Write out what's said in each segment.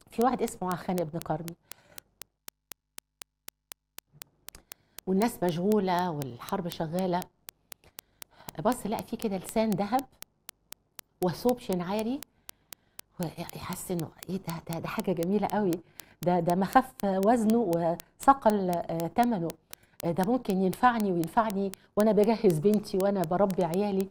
في واحد اسمه عخان ابن قرن والناس مشغوله والحرب شغاله بص لقى في كده لسان ذهب وثوب شنعاري ويحس انه ايه ده ده, ده حاجه جميله قوي ده ده ما خف وزنه وثقل آه، ثمنه آه، ده ممكن ينفعني وينفعني وانا بجهز بنتي وانا بربي عيالي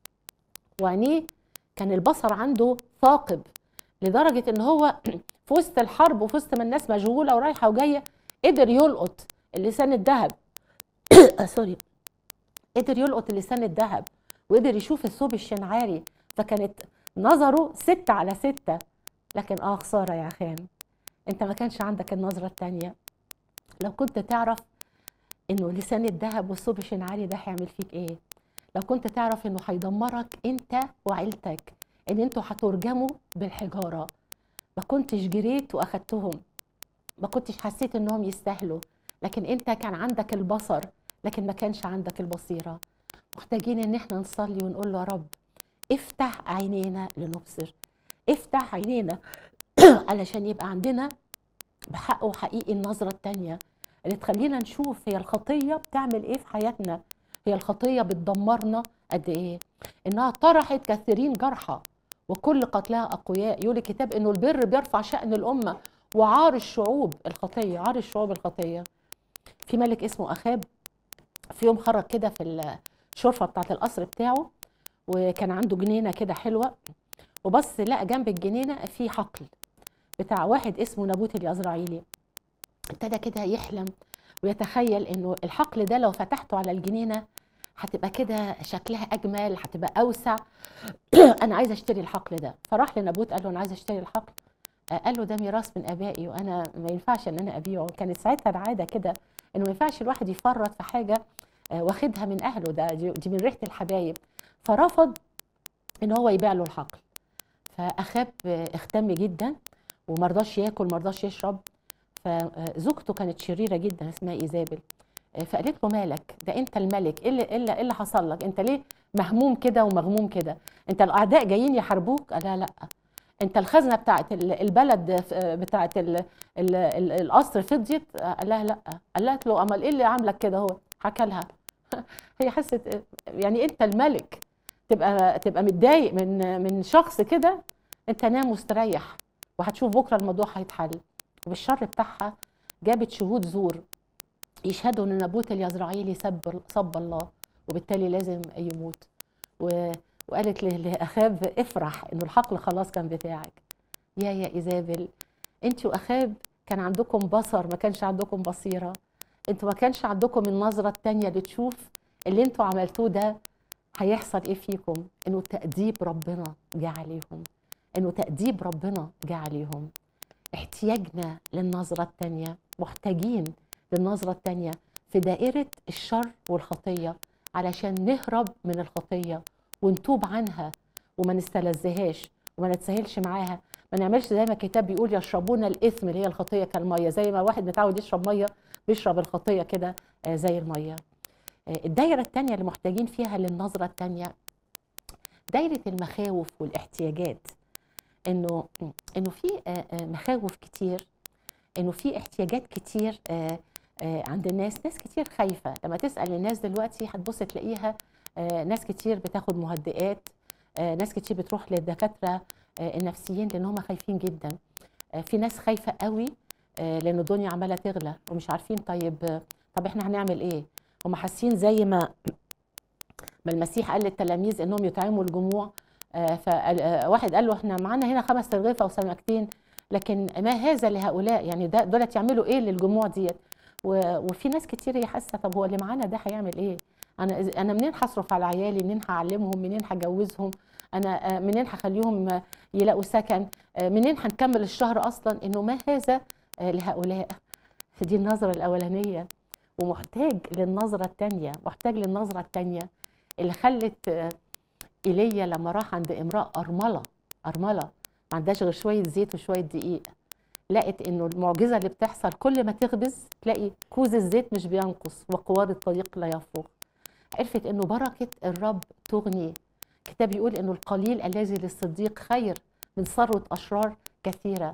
وعينيه كان البصر عنده ثاقب لدرجه ان هو في وسط الحرب وفي وسط ما الناس مشغوله ورايحه وجايه قدر يلقط اللسان الذهب آه، سوري قدر يلقط اللسان الذهب وقدر يشوف الثوب الشنعاري فكانت نظره ستة على ستة لكن اه خسارة يا خان انت ما كانش عندك النظرة التانية لو كنت تعرف انه لسان الذهب والثوب الشنعاري ده هيعمل فيك ايه لو كنت تعرف انه هيدمرك انت وعيلتك ان انتوا هترجموا بالحجارة ما كنتش جريت واخدتهم ما كنتش حسيت انهم يستاهلوا لكن انت كان عندك البصر لكن ما كانش عندك البصيرة محتاجين ان احنا نصلي ونقول له يا رب افتح عينينا لنبصر افتح عينينا علشان يبقى عندنا بحق وحقيقي النظرة التانية اللي تخلينا نشوف هي الخطية بتعمل ايه في حياتنا هي الخطية بتدمرنا قد ايه انها طرحت كثيرين جرحى وكل قتلها اقوياء يقول الكتاب انه البر بيرفع شأن الامة وعار الشعوب الخطية عار الشعوب الخطية في ملك اسمه اخاب في يوم خرج كده في الشرفة بتاعت القصر بتاعه وكان عنده جنينة كده حلوة وبص لقى جنب الجنينة في حقل بتاع واحد اسمه نابوت اليزرعيلي ابتدى كده يحلم ويتخيل انه الحقل ده لو فتحته على الجنينة هتبقى كده شكلها اجمل هتبقى اوسع انا عايزه اشتري الحقل ده فراح لنابوت قال له انا عايزه اشتري الحقل آه، قال له ده ميراث من ابائي وانا ما ينفعش ان انا ابيعه كانت ساعتها العاده كده انه ما ينفعش الواحد يفرط في حاجه آه، واخدها من اهله ده دي دي من ريحه الحبايب فرفض ان هو يبيع له الحقل فاخاب آه، اهتم جدا ومرضاش ياكل مرضاش يشرب فزوجته كانت شريره جدا اسمها ايزابل آه، فقالت له مالك ده انت الملك ايه اللي ايه اللي, إيه اللي حصل لك انت ليه مهموم كده ومغموم كده انت الاعداء جايين يحاربوك قال لها لا انت الخزنه بتاعت ال- البلد ف- بتاعت ال- ال- ال- القصر فضيت قال لها لا قالت له امال ايه اللي عاملك كده هو حكى لها هي حست يعني انت الملك تبقى تبقى متضايق من من شخص كده انت نام مستريح وهتشوف بكره الموضوع هيتحل وبالشر بتاعها جابت شهود زور يشهدوا ان نابوت اليزرعيلي سب سب الله وبالتالي لازم يموت و وقالت ل- لاخاب افرح انه الحقل خلاص كان بتاعك يا يا ايزابل انت واخاب كان عندكم بصر ما كانش عندكم بصيره انتوا ما كانش عندكم النظره التانية اللي تشوف اللي انتوا عملتوه ده هيحصل ايه فيكم انه تأديب ربنا جه عليهم انه تأديب ربنا جه عليهم احتياجنا للنظرة التانية محتاجين للنظرة التانية في دائرة الشر والخطية علشان نهرب من الخطية ونتوب عنها وما نستلذهاش وما نتساهلش معاها ما نعملش زي ما الكتاب بيقول يشربون الاثم اللي هي الخطيه كالميه زي ما واحد متعود يشرب ميه بيشرب الخطيه كده آه، زي الميه آه، الدايره الثانيه اللي محتاجين فيها للنظره الثانيه دايره المخاوف والاحتياجات انه انه في آه، آه، مخاوف كتير انه في احتياجات كتير آه، آه، عند الناس ناس كتير خايفه لما تسال الناس دلوقتي هتبص تلاقيها آه، ناس كتير بتاخد مهدئات آه، ناس كتير بتروح للدكاتره آه، النفسيين لان هم خايفين جدا آه، في ناس خايفه قوي آه، لان الدنيا عماله تغلى ومش عارفين طيب آه، طب احنا هنعمل ايه هم حاسين زي ما ما المسيح قال للتلاميذ انهم يطعموا الجموع آه، فواحد قال له احنا معانا هنا خمس ترغيفه وسمكتين لكن ما هذا لهؤلاء يعني ده دولت يعملوا ايه للجموع ديت و- وفي ناس كتير هي حاسه طب هو اللي معانا ده هيعمل ايه انا إز- انا منين هصرف على عيالي منين هعلمهم منين هجوزهم انا آه، منين هخليهم آه، يلاقوا سكن آه، منين هنكمل الشهر اصلا انه ما هذا آه، لهؤلاء دي النظره الاولانيه ومحتاج للنظره الثانيه محتاج للنظره الثانيه اللي خلت آه، ايليا لما راح عند امراه ارمله ارمله ما عندهاش غير شويه زيت وشويه دقيق لقت انه المعجزه اللي بتحصل كل ما تخبز تلاقي كوز الزيت مش بينقص وقوار الطريق لا يفرغ عرفت انه بركه الرب تغني الكتاب يقول انه القليل الذي للصديق خير من ثروه اشرار كثيره